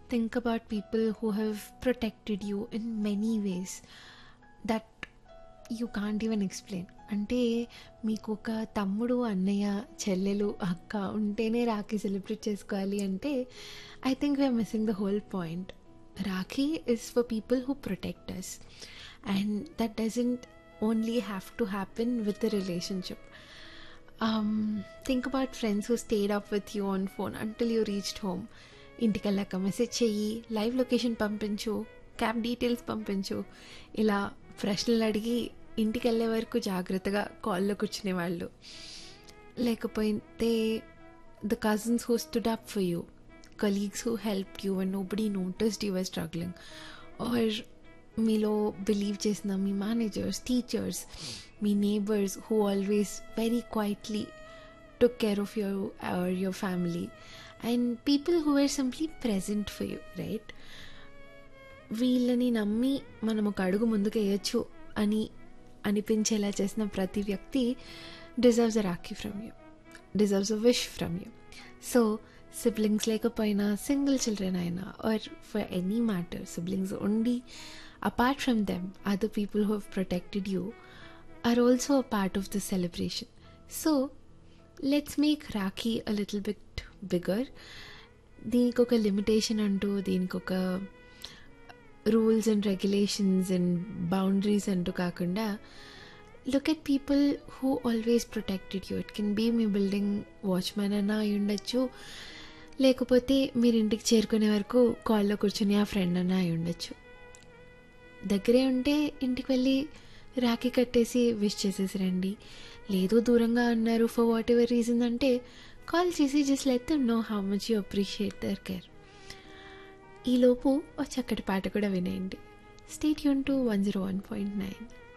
think about people who have protected you in many ways that you can't even explain అంటే మీకు ఒక తమ్ముడు అన్నయ్య చెల్లెలు అక్క ఉంటేనే రాఖీ సెలబ్రేట్ చేసుకోవాలి అంటే I think we're missing the whole point Rakhi is for people who protect us and that doesn't only have to happen with the relationship think about friends who stayed up with you on phone until you reached home ఇంటికి వెళ్ళాక message చెయ్యి live location పంపించు cab details పంపించు ఇలా ప్రశ్నలు అడిగి ఇంటికి వెళ్ళే వరకు జాగ్రత్తగా కాల్లో కూర్చునే వాళ్ళు లేకపోతే the cousins who stood up for you colleagues who help you and nobody noticed you are struggling or మీలో బిలీవ్ చేసిన మీ మేనేజర్స్ టీచర్స్ మీ neighbours who always very quietly took care of your or your family and people who were simply present for you right వీళ్ళని నమ్మి మనం ఒక అడుగు ముందుకు వేయచ్చు అని అనిపించేలా చేసిన ప్రతి వ్యక్తి deserves a Rakhi from you deserves a wish from you so siblings లేకపోయినా సింగిల్ చిల్డ్రన్ అయినా or for any matter siblings ఉండి apart from them other people who have protected you are also a part of the celebration so let's make Rakhi a little bit bigger దీనికి ఒక limitation అంటూ దీనికి ఒక rules and regulations and boundaries అంటూ కాకుండా look at people who always protected you it can be మీ building watchman అన్నా అయి ఉండొచ్చు లేకపోతే మీరు ఇంటికి చేరుకునే వరకు కాల్లో కూర్చుని ఆ ఫ్రెండ్ అన్నా అయి ఉండొచ్చు దగ్గరే ఉంటే ఇంటికి వెళ్ళి రాఖీ కట్టేసి విష్ చేసేసి రండి లేదు దూరంగా ఉన్నారు ఫర్ వాట్ ఎవర్ రీజన్ అంటే కాల్ చేసి just let them know how much you appreciate their care ఈలోపు ఒక చక్కటి పాట కూడా వినేయండి స్టేట్ యూన్ to one zero one point nine